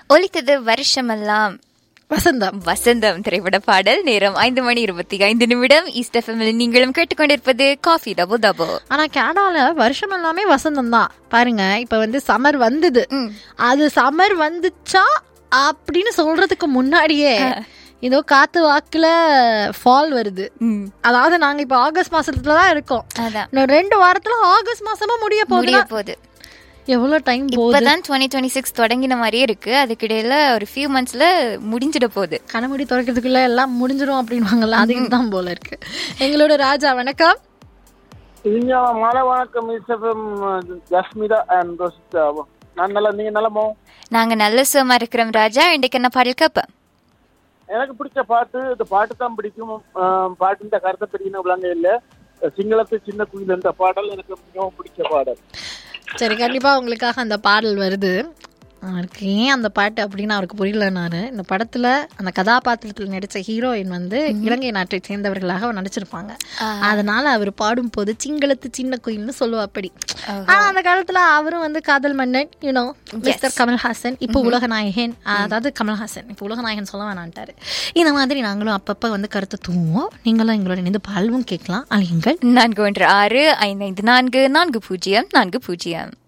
ஒலித்தது வருஷமெல்லாம் வசந்தம் வசந்தம் திரைப்பட பாடல் நேரம் ஐந்து மணி இருபத்தி ஐந்து நிமிடம் ஈஸ்ட் எஃப்எம்ல நீங்களும் கேட்டுக்கொண்டிருப்பது காஃபி டபு டபு ஆனா கனடால வருஷம் எல்லாமே வசந்தம் தான் பாருங்க இப்ப வந்து சம்மர் வந்தது அது சம்மர் வந்துச்சா அப்படின்னு சொல்றதுக்கு முன்னாடியே ஏதோ காத்து வாக்குல ஃபால் வருது அதாவது நாங்க இப்ப ஆகஸ்ட் மாசத்துல தான் இருக்கோம் அதான் இன்னும் ரெண்டு வாரத்துல ஆகஸ்ட் மாசமா முடிய முடிய போகுது போகுது எவ்வளவு டைம் போகுது இப்பதான் டுவெண்ட்டி டுவெண்ட்டி சிக்ஸ் தொடங்கின மாதிரியே இருக்கு அதுக்கிடையில ஒரு ஃபியூ மந்த்ஸ்ல முடிஞ்சிட போகுது கணமுடி திறக்கிறதுக்குள்ள எல்லாம் முடிஞ்சிரும் அப்படின்வாங்கல்ல அதுக்கு தான் போல இருக்கு எங்களோட ராஜா வணக்கம் இனிய மாலை வணக்கம் இசஃபம் ஜஸ்மிதா அண்ட் நான் நல்லா நீங்க நலமோ நாங்க நல்ல சுகமா இருக்கிறோம் ராஜா இன்றைக்கு என்ன பாடல் கேப்ப எனக்கு பிடிச்ச பாட்டு இந்த பாட்டு தான் பிடிக்கும் ஆஹ் பாட்டின் கருத்தை தெரியணும் விளங்க இல்ல சிங்களத்து சின்ன குயில் என்ற பாடல் எனக்கு மிகவும் பிடிச்ச பாடல் சரி கண்டிப்பா உங்களுக்காக அந்த பாடல் வருது அவருக்கு ஏன் அந்த பாட்டு அப்படின்னு அவருக்கு புரியல நானு இந்த படத்துல அந்த கதாபாத்திரத்தில் நடிச்ச ஹீரோயின் வந்து இலங்கை நாட்டை சேர்ந்தவர்களாக அவர் நடிச்சிருப்பாங்க அதனால அவர் பாடும்போது சிங்களத்து சின்ன குயில்னு சொல்லுவா அப்படி ஆனா அந்த காலத்துல அவரும் வந்து காதல் மன்னன் யூனோ மிஸ்டர் கமல்ஹாசன் இப்போ உலக நாயகன் அதாவது கமல்ஹாசன் இப்போ உலக நாயகன் சொல்ல வேணான்ட்டாரு இந்த மாதிரி நாங்களும் அப்பப்ப வந்து கருத்தை தூவோம் நீங்களும் எங்களோட இணைந்து பால்வும் கேட்கலாம் அழியுங்கள் நான்கு ஒன்று ஆறு ஐந்து ஐந்து நான்கு நான்கு பூஜ்ஜியம் நான்கு பூஜ்ஜியம்